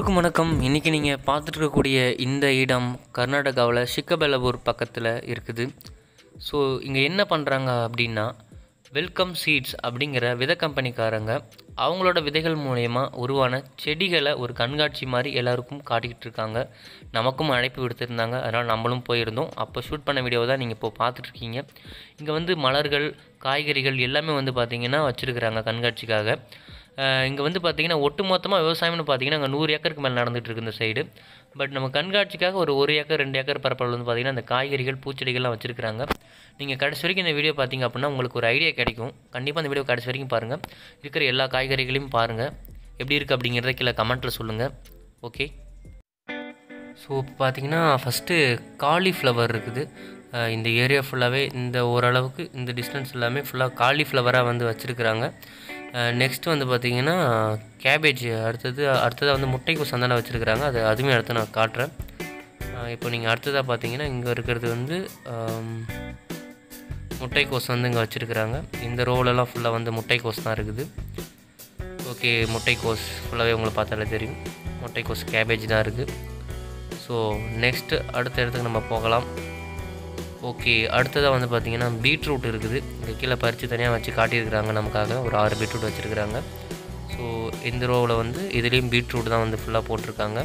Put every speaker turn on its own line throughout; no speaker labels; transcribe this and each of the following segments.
எல்லோருக்கும் வணக்கம் இன்றைக்கி நீங்கள் பார்த்துட்டு இருக்கக்கூடிய இந்த இடம் கர்நாடகாவில் சிக்கபெல்லபூர் பக்கத்தில் இருக்குது ஸோ இங்கே என்ன பண்ணுறாங்க அப்படின்னா வெல்கம் சீட்ஸ் அப்படிங்கிற வித கம்பெனிக்காரங்க அவங்களோட விதைகள் மூலயமா உருவான செடிகளை ஒரு கண்காட்சி மாதிரி எல்லாருக்கும் காட்டிக்கிட்டு இருக்காங்க நமக்கும் அழைப்பு விடுத்திருந்தாங்க அதனால் நம்மளும் போயிருந்தோம் அப்போ ஷூட் பண்ண வீடியோ தான் நீங்கள் இப்போ பார்த்துட்ருக்கீங்க இங்கே வந்து மலர்கள் காய்கறிகள் எல்லாமே வந்து பார்த்திங்கன்னா வச்சுருக்குறாங்க கண்காட்சிக்காக இங்கே வந்து பார்த்தீங்கன்னா ஒட்டுமொத்தமாக விவசாயம்னு பார்த்தீங்கன்னா அங்கே நூறு ஏக்கருக்கு மேலே நடந்துட்டு இருக்கு இந்த சைடு பட் நம்ம கண்காட்சிக்காக ஒரு ஒரு ஏக்கர் ரெண்டு ஏக்கர் பரப்பளவு வந்து பார்த்தீங்கன்னா அந்த காய்கறிகள் பூச்செடிகள்லாம் வச்சுருக்காங்க நீங்கள் கடைசி வரைக்கும் இந்த வீடியோ பார்த்தீங்க அப்படின்னா உங்களுக்கு ஒரு ஐடியா கிடைக்கும் கண்டிப்பாக இந்த வீடியோ கடைசி வரைக்கும் பாருங்கள் இருக்கிற எல்லா காய்கறிகளையும் பாருங்கள் எப்படி இருக்குது அப்படிங்கிறத கீழே கமெண்ட்டில் சொல்லுங்கள் ஓகே ஸோ இப்போ பார்த்தீங்கன்னா ஃபஸ்ட்டு காலிஃப்ளவர் இருக்குது அஹ் இந்த ஏரியா ஃபுல்லாகவே இந்த ஓரளவுக்கு இந்த டிஸ்டன்ஸ் எல்லாமே ஃபுல்லாக காலிஃப்ளவராக வந்து வச்சுருக்குறாங்க நெக்ஸ்ட் வந்து பார்த்திங்கன்னா கேபேஜ் அடுத்தது அடுத்ததாக வந்து முட்டைக்கு சந்தானம் வச்சுருக்குறாங்க அது அதுவுமே அடுத்து நான் காட்டுறேன் அஹ் இப்போ நீங்கள் அடுத்ததாக பார்த்தீங்கன்னா இங்கே இருக்கிறது வந்து ஆம், முட்டைக்கோஸ் வந்து இங்கே வச்சுருக்குறாங்க இந்த ரோலெல்லாம் ஃபுல்லாக வந்து முட்டைக்கோஸ் தான் இருக்குது ஓகே முட்டைக்கோஸ் ஃபுல்லாகவே உங்களுக்கு பார்த்தாலே தெரியும் முட்டைக்கோஸ் கேபேஜ் தான் இருக்குது ஸோ நெக்ஸ்ட்டு அடுத்த இடத்துக்கு நம்ம போகலாம் ஓகே அடுத்ததாக வந்து பார்த்திங்கன்னா பீட்ரூட் இருக்குது இங்கே கீழே பறித்து தனியாக வச்சு காட்டியிருக்கிறாங்க நமக்காக ஒரு ஆறு பீட்ரூட் வச்சுருக்குறாங்க ஸோ இந்த ரோவில் வந்து இதுலேயும் பீட்ரூட் தான் வந்து ஃபுல்லாக போட்டிருக்காங்க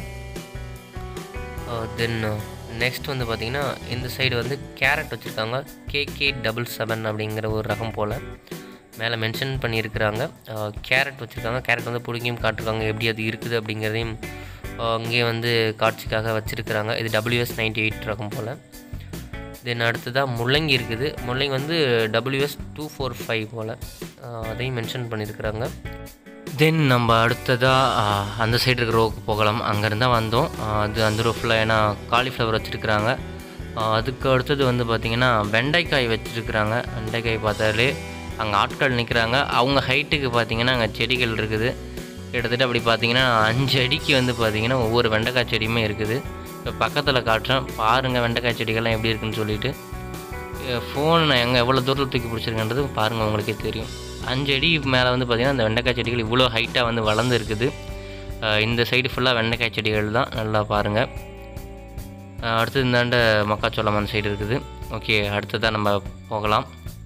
தென் நெக்ஸ்ட் வந்து பார்த்திங்கன்னா இந்த சைடு வந்து கேரட் வச்சுருக்காங்க கேகே டபுள் செவன் அப்படிங்கிற ஒரு ரகம் போல் மேலே மென்ஷன் பண்ணியிருக்கிறாங்க கேரட் வச்சுருக்காங்க கேரட் வந்து பிடிங்கியும் காட்டிருக்காங்க எப்படி அது இருக்குது அப்படிங்கிறதையும் அஹ், அங்கேயே வந்து காட்சிக்காக வச்சுருக்கிறாங்க இது டபிள்யூஎஸ் நைன்டி எயிட் ரகம் போல் தென் அடுத்ததாக முள்ளங்கி இருக்குது முள்ளங்கி வந்து டபிள்யூஎஸ் டூ ஃபோர் ஃபைவ் போல் அதையும் மென்ஷன் பண்ணியிருக்கிறாங்க தென் நம்ம அடுத்ததாக அந்த சைடு இருக்கிற ரோவுக்கு போகலாம் அங்கேருந்து தான் வந்தோம் ஆஹ் அது அந்த ரோ ஃபுல்லாக ஏன்னா காலிஃப்ளவர் வச்சுருக்குறாங்க அதுக்கு அடுத்தது வந்து பார்த்திங்கன்னா வெண்டைக்காய் வச்சுருக்குறாங்க வெண்டைக்காய் பார்த்தாலே அங்கே ஆட்கள் நிற்கிறாங்க அவங்க ஹைட்டுக்கு பார்த்திங்கன்னா அங்கே செடிகள் இருக்குது கிட்டத்தட்ட அப்படி பார்த்தீங்கன்னா அஞ்சு அடிக்கு வந்து பார்த்திங்கன்னா ஒவ்வொரு வெண்டைக்காய் செடியுமே இருக்குது இப்போ பக்கத்தில் காட்டுறேன் பாருங்கள் வெண்டைக்காய் செடிகள்லாம் எப்படி இருக்குன்னு சொல்லிட்டு ஃபோன் நான் எங்கே எவ்வளோ தூரத்தில் தூக்கி பிடிச்சிருக்கேன்றது பாருங்கள் உங்களுக்கே தெரியும் அஞ்சு அடி மேலே வந்து பார்த்திங்கன்னா அந்த வெண்டைக்காய் செடிகள் இவ்வளோ ஹைட்டாக வந்து வளர்ந்து இருக்குது அஹ் இந்த சைடு ஃபுல்லாக வெண்டைக்காய் செடிகள் தான் நல்லா பாருங்கள் அஹ் அடுத்தது இந்தாண்ட மக்காச்சோளம் அந்த சைடு இருக்குது ஓகே அடுத்ததாக நம்ம போகலாம்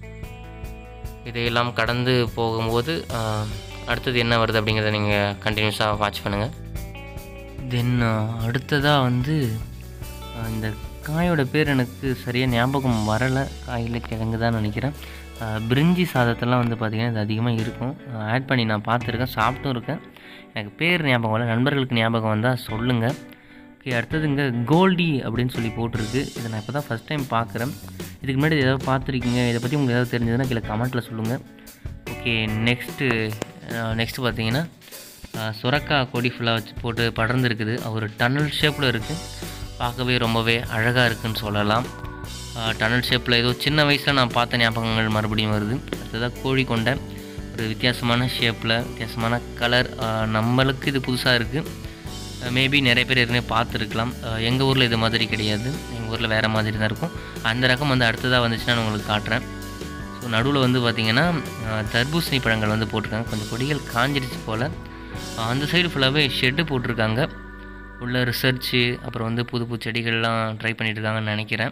இதையெல்லாம் கடந்து போகும்போது அஹ், அடுத்தது என்ன வருது அப்படிங்கிறத நீங்கள் கண்டினியூஸாக வாட்ச் பண்ணுங்கள் தென் அடுத்ததாக வந்து அஹ், இந்த காயோட பேர் எனக்கு சரியாக ஞாபகம் வரலை காயில் கிழங்கு தான் நினைக்கிறேன் அஹ், பிரிஞ்சி சாதத்தெல்லாம் வந்து பார்த்திங்கன்னா இது அதிகமாக இருக்கும் ஆட் பண்ணி நான் பார்த்துருக்கேன் சாப்பிட்டும் இருக்கேன் எனக்கு பேர் ஞாபகம் வரல நண்பர்களுக்கு ஞாபகம் வந்தால் சொல்லுங்கள் ஓகே அடுத்தது இங்கே கோல்டி அப்படின்னு சொல்லி போட்டிருக்கு இதை நான் இப்போ தான் ஃபஸ்ட் டைம் பார்க்குறேன் இதுக்கு முன்னாடி ஏதாவது பார்த்துருக்கீங்க இதை பற்றி உங்களுக்கு ஏதாவது தெரிஞ்சதுன்னா கீழே கமெண்ட்டில் சொல்லுங்கள் ஓகே நெக்ஸ்ட்டு நெக்ஸ்ட்டு பார்த்தீங்கன்னா அஹ், சுரக்காய் கொடி ஃபுல்லாக வச்சு போட்டு படர்ந்து இருக்குது ஒரு டன்னல் ஷேப்பில் இருக்குது பார்க்கவே ரொம்பவே அழகாக இருக்குன்னு சொல்லலாம் டன்னல் ஷேப்பில் ஏதோ சின்ன வயசில் நான் பார்த்த ஞாபகங்கள் மறுபடியும் வருது அடுத்ததாக கோழி கொண்ட ஒரு வித்தியாசமான ஷேப்பில் வித்தியாசமான கலர் நம்மளுக்கு இது புதுசாக இருக்குது மேபி நிறைய பேர் ஏற்கனவே பார்த்துருக்கலாம் எங்கள் ஊரில் இது மாதிரி கிடையாது எங்கள் ஊரில் வேறு மாதிரி தான் இருக்கும் அந்த ரகம் வந்து அடுத்ததாக வந்துச்சுன்னா நான் உங்களுக்கு காட்டுறேன் ஸோ நடுவில் வந்து பார்த்திங்கன்னா அஹ், தர்பூசணி பழங்கள் வந்து போட்டிருக்காங்க கொஞ்சம் கொடிகள் காஞ்சிருச்சு போல் அந்த சைடு ஃபுல்லாகவே ஷெட்டு போட்டிருக்காங்க உள்ள ரிசர்ச்சு அப்புறம் வந்து புது புது செடிகள்லாம் ட்ரை பண்ணிட்டு இருக்காங்கன்னு நினைக்கிறேன்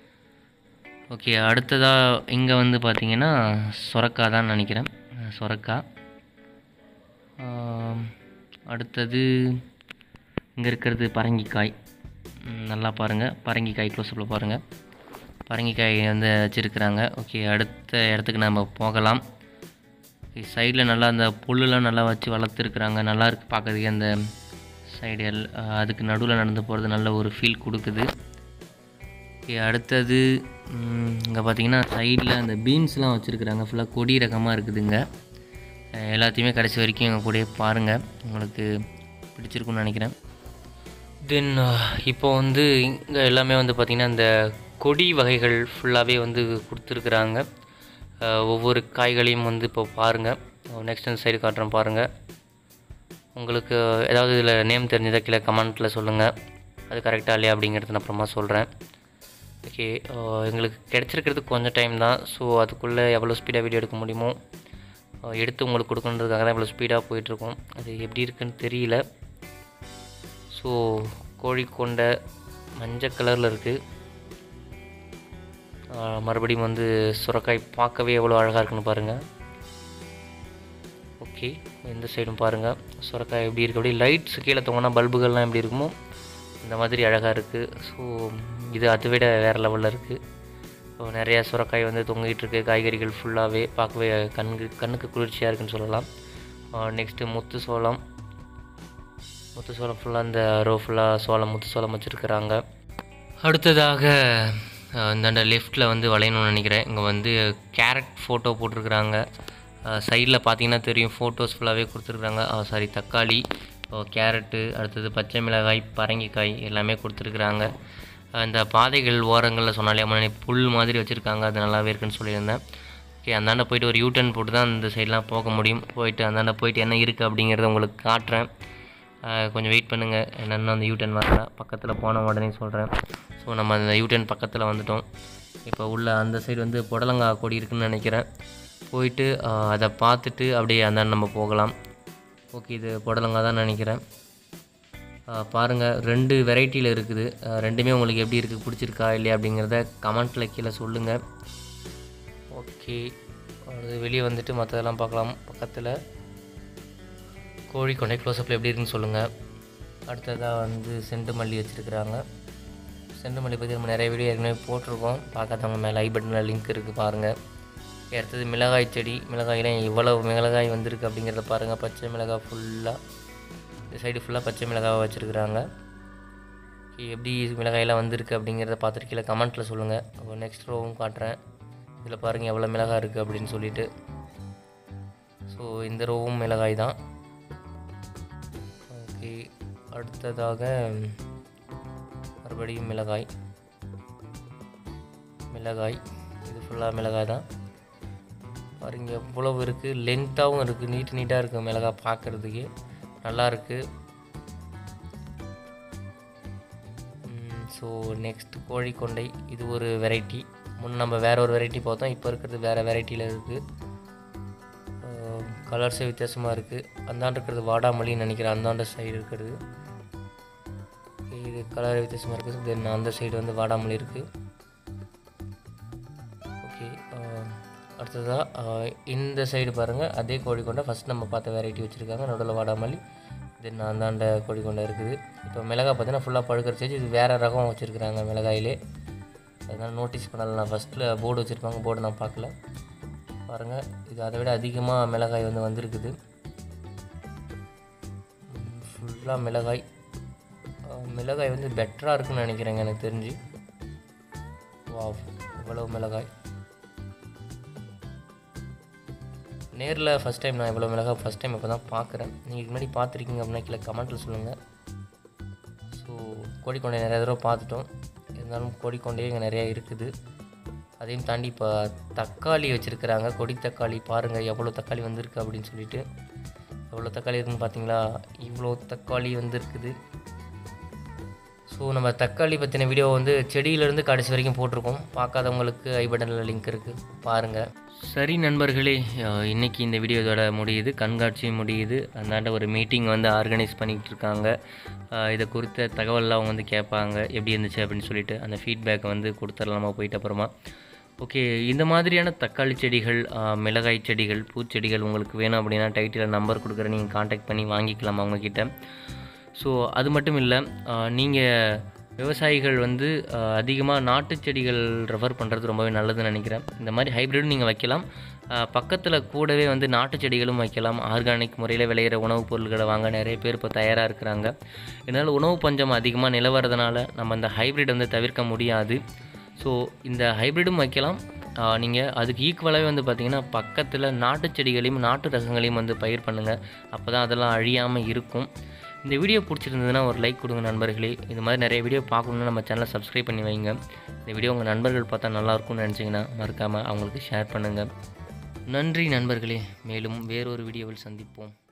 ஓகே அடுத்ததாக இங்கே வந்து பார்த்திங்கன்னா சொரக்காய் தான் நினைக்கிறேன் அஹ், சொரக்காய் ஆம், அடுத்தது இங்கே இருக்கிறது பரங்கிக்காய் ம், நல்லா பாருங்கள் பரங்கிக்காய் க்ளோஸ்அப்பில் பாருங்கள் பரங்கிக்காய் வந்து வச்சுருக்குறாங்க ஓகே அடுத்த இடத்துக்கு நம்ம போகலாம் சைடில் நல்லா அந்த புல்லுலாம் நல்லா வச்சு வளர்த்துருக்குறாங்க நல்லா இருக்கு பார்க்கறதுக்கு அந்த சைடு எல் அதுக்கு நடுவில் நடந்து போகிறது நல்ல ஒரு ஃபீல் கொடுக்குது ஓகே அடுத்தது இங்கே பார்த்தீங்கன்னா சைடில் அந்த பீன்ஸ்லாம் வச்சுருக்குறாங்க ஃபுல்லாக கொடி ரகமாக இருக்குதுங்க அஹ் எல்லாத்தையுமே கடைசி வரைக்கும் எங்கள் கூடயே பாருங்கள் உங்களுக்கு பிடிச்சிருக்குன்னு நினைக்கிறேன் தென் இப்போ வந்து இங்கே எல்லாமே வந்து பார்த்திங்கன்னா இந்த கொடி வகைகள் ஃபுல்லாகவே வந்து கொடுத்துருக்குறாங்க அஹ் ஒவ்வொரு காய்களையும் வந்து இப்போ பாருங்கள் நெக்ஸ்ட் அந்த சைடு காட்டுறேன் பாருங்கள் உங்களுக்கு ஏதாவது இதில் நேம் தெரிஞ்சதா கீழே கமெண்ட்டில் சொல்லுங்கள் அது கரெக்டாக இல்லையா அப்படிங்கிறத நான் அப்புறமா சொல்கிறேன் ஓகே எங்களுக்கு கிடச்சிருக்கிறது கொஞ்சம் டைம் தான் ஸோ அதுக்குள்ளே எவ்வளோ ஸ்பீடாக வீடியோ எடுக்க முடியுமோ அஹ் எடுத்து உங்களுக்கு கொடுக்கணுன்றதுக்காக தான் இவ்வளோ ஸ்பீடாக போயிட்டுருக்கோம் அது எப்படி இருக்குன்னு தெரியல ஸோ கோழி கொண்டை மஞ்சள் கலரில் இருக்குது மறுபடியும் வந்து சுரக்காய் பார்க்கவே எவ்வளோ அழகாக இருக்குன்னு பாருங்கள் ஓகே இந்த சைடும் பாருங்கள் சுரக்காய் எப்படி இருக்குது அப்படியே லைட்ஸ் கீழே தொங்கினா பல்புகள்லாம் எப்படி இருக்குமோ இந்த மாதிரி அழகாக இருக்குது ஸோ இது அதை விட வேறு லெவலில் இருக்குது ஸோ நிறையா சுரக்காய் வந்து தொங்கிட்டு இருக்கு காய்கறிகள் ஃபுல்லாகவே பார்க்கவே கண்ணுக்கு கண்ணுக்கு குளிர்ச்சியாக இருக்குன்னு சொல்லலாம் நெக்ஸ்ட்டு முத்து சோளம் முத்து சோளம் ஃபுல்லாக இந்த ரோ ஃபுல்லாக சோளம் முத்து சோளம் வச்சுருக்குறாங்க அடுத்ததாக அஹ், இந்தாண்ட லெஃப்ட்டில் வந்து வளையணும்னு நினைக்கிறேன் இங்கே வந்து கேரட் ஃபோட்டோ போட்டிருக்கிறாங்க சைடில் பார்த்தீங்கன்னா தெரியும் ஃபோட்டோஸ் ஃபுல்லாகவே கொடுத்துருக்குறாங்க சாரி தக்காளி கேரட்டு அடுத்தது பச்சை மிளகாய் பரங்கிக்காய் எல்லாமே கொடுத்துருக்குறாங்க அஹ், இந்த பாதைகள் ஓரங்களில் சொன்னாலே முன்னாடி புல் மாதிரி வச்சுருக்காங்க அது நல்லாவே இருக்குன்னு சொல்லியிருந்தேன் ஓகே அந்தாண்ட போயிட்டு ஒரு யூட்டர்ன் போட்டு தான் அந்த சைட்லாம் போக முடியும் போயிட்டு அந்தாண்ட போயிட்டு என்ன இருக்குது அப்படிங்கிறத உங்களுக்கு காட்டுறேன் அஹ், கொஞ்சம் வெயிட் பண்ணுங்கள் என்னென்ன அந்த யூட்டர்ன் வரல பக்கத்தில் போன உடனே சொல்கிறேன் ஸோ நம்ம அந்த யூட்டர்ன் பக்கத்தில் வந்துட்டோம் இப்போ உள்ள அந்த சைடு வந்து புடலங்காய் கொடி இருக்குன்னு நினைக்கிறேன் போயிட்டு அஹ், அதை பார்த்துட்டு அப்படியே அந்தாண்ட நம்ம போகலாம் ஓகே இது புடலங்காய் தான் நினைக்கிறேன் பாருங்கள் ரெண்டு வெரைட்டியில் இருக்குது அஹ், ரெண்டுமே உங்களுக்கு எப்படி இருக்குது பிடிச்சிருக்கா இல்லையா அப்படிங்கிறத கமெண்ட்டில் கீழே சொல்லுங்கள் ஓகே அது வெளியே வந்துட்டு மற்றதெல்லாம் பார்க்கலாம் பக்கத்தில் கோழி கொண்டை க்ளோஸ்அப்பில் எப்படி இருக்குன்னு சொல்லுங்கள் அடுத்ததாக வந்து செண்டு மல்லி வச்சுருக்குறாங்க செண்டு மல்லி பற்றி நம்ம நிறைய வீடியோ ஏற்கனவே போட்டிருக்கோம் பார்க்காதவங்க மேலே ஐ பட்டனில் லிங்க் இருக்குது பாருங்கள் அடுத்தது மிளகாய் செடி மிளகாயெலாம் இவ்வளவு மிளகாய் வந்திருக்கு அப்படிங்கிறத பாருங்கள் பச்சை மிளகாய் ஃபுல்லாக இந்த சைடு ஃபுல்லாக பச்சை மிளகாவை வச்சுருக்குறாங்க எப்படி மிளகாயெல்லாம் வந்திருக்கு அப்படிங்கிறத பார்த்துட்டு கீழே கமெண்ட்டில் சொல்லுங்கள் அப்போ நெக்ஸ்ட் ரோவும் காட்டுறேன் இதில் பாருங்கள் எவ்வளோ மிளகாய் இருக்குது அப்படின்னு சொல்லிட்டு ஸோ இந்த ரோவும் மிளகாய் தான் ஓகே அடுத்ததாக மறுபடியும் மிளகாய் மிளகாய் இது ஃபுல்லாக மிளகாய் தான் பாருங்க எவ்வளவு இருக்குது லென்த்தாகவும் இருக்குது நீட் நீட்டாக இருக்குது மிளகாய் பார்க்குறதுக்கு நல்லா இருக்குது ஸோ நெக்ஸ்ட் கோழி கொண்டை இது ஒரு வெரைட்டி முன் நம்ம வேற ஒரு வெரைட்டி பார்த்தோம் இப்போ இருக்கிறது வேறு வெரைட்டியில் இருக்குது கலர்ஸே வித்தியாசமாக இருக்குது அந்தாண்ட இருக்கிறது வாடாமல்லின்னு நினைக்கிறேன் அந்தாண்ட சைடு இருக்கிறது இது கலர் வித்தியாசமாக இருக்குது தென் அந்த சைடு வந்து வாடாமல்லி இருக்குது ஓகே அடுத்ததாக இந்த சைடு பாருங்கள் அதே கோழிக்கொண்டை ஃபஸ்ட் நம்ம பார்த்த வெரைட்டி வச்சுருக்காங்க நடுவில் வாடாமல்லி தென் அந்தாண்ட கோழிக்கொண்டை இருக்குது இப்போ மிளகாய் பார்த்தீங்கன்னா ஃபுல்லாக பழுக்கிற ஸ்டேஜ் இது வேறு ரகம் வச்சுருக்குறாங்க மிளகாயிலே அதனால் நோட்டீஸ் பண்ணல நான் ஃபஸ்ட்டில் போர்டு வச்சுருப்பாங்க போர்டு நான் பார்க்கல பாருங்கள் இது அதை விட அதிகமாக மிளகாய் வந்து வந்திருக்குது ஃபுல்லாக மிளகாய் அஹ் மிளகாய் வந்து பெட்டராக இருக்குன்னு நினைக்கிறேங்க எனக்கு தெரிஞ்சு வாவ் இவ்வளவு மிளகாய் நேரில் ஃபஸ்ட் டைம் நான் இவ்வளோ மிளகாய் ஃபஸ்ட் டைம் இப்போ தான் பார்க்குறேன் நீங்கள் இதுக்கு முன்னாடி பார்த்துருக்கீங்க அப்படின்னா கீழே கமெண்ட்டில் சொல்லுங்கள் ஸோ கோழிக்கொண்டை நிறைய தடவை பார்த்துட்டோம் இருந்தாலும் கோழிக்கொண்டையே இங்கே நிறையா இருக்குது அதையும் தாண்டி இப்போ தக்காளி வச்சுருக்குறாங்க கொடி தக்காளி பாருங்கள் எவ்வளோ தக்காளி வந்திருக்கு அப்படின்னு சொல்லிட்டு எவ்வளோ தக்காளி இருக்குன்னு பார்த்தீங்களா இவ்வளோ தக்காளி வந்திருக்குது ஸோ நம்ம தக்காளி பற்றின வீடியோ வந்து செடியிலேருந்து கடைசி வரைக்கும் போட்டிருக்கோம் பார்க்காதவங்களுக்கு ஐ பட்டனில் லிங்க் இருக்குது பாருங்கள் சரி நண்பர்களே அஹ் இன்னைக்கு இந்த வீடியோ இதோட முடியுது கண்காட்சியும் முடியுது அந்தாண்ட ஒரு மீட்டிங் வந்து ஆர்கனைஸ் பண்ணிக்கிட்டு இருக்காங்க அஹ் இதை குறித்த தகவல்லாம் அவங்க வந்து கேட்பாங்க எப்படி இருந்துச்சு அப்படின்னு சொல்லிட்டு அந்த ஃபீட்பேக்கை வந்து கொடுத்துடலாமா போயிட்டு அப்புறமா ஓகே இந்த மாதிரியான தக்காளி செடிகள் அஹ் மிளகாய் செடிகள் பூச்செடிகள் உங்களுக்கு வேணும் அப்படின்னா டைட்டில் நம்பர் கொடுக்குறேன் நீங்கள் காண்டாக்ட் பண்ணி வாங்கிக்கலாம் அவங்கக்கிட்ட ஸோ அது மட்டும் இல்லை நீங்கள் விவசாயிகள் வந்து அதிகமாக நாட்டு செடிகள் ரெஃபர் பண்ணுறது ரொம்பவே நல்லதுன்னு நினைக்கிறேன் இந்த மாதிரி ஹைப்ரிடும் நீங்கள் வைக்கலாம் பக்கத்தில் கூடவே வந்து நாட்டு செடிகளும் வைக்கலாம் ஆர்கானிக் முறையில் விளையிற உணவுப் பொருட்களை வாங்க நிறைய பேர் இப்போ தயாராக இருக்கிறாங்க இதனால் உணவு பஞ்சம் அதிகமாக நிலவறதுனால நம்ம இந்த ஹைப்ரிட் வந்து தவிர்க்க முடியாது ஸோ இந்த ஹைப்ரிடும் வைக்கலாம் நீங்கள் அதுக்கு ஈக்குவலாகவே வந்து பார்த்திங்கன்னா பக்கத்தில் நாட்டு செடிகளையும் நாட்டு ரகங்களையும் வந்து பயிர் பண்ணுங்கள் அப்போ தான் அதெல்லாம் அழியாமல் இருக்கும் இந்த வீடியோ பிடிச்சிருந்ததுன்னா ஒரு லைக் கொடுங்க நண்பர்களே இது மாதிரி நிறைய வீடியோ பார்க்கணுன்னா நம்ம சேனலை சப்ஸ்கிரைப் பண்ணி வைங்க இந்த வீடியோ உங்கள் நண்பர்கள் பார்த்தா நல்லாயிருக்கும்னு நினச்சிங்கன்னா மறக்காமல் அவங்களுக்கு ஷேர் பண்ணுங்கள் நன்றி நண்பர்களே மேலும் வேறொரு வீடியோவில் சந்திப்போம்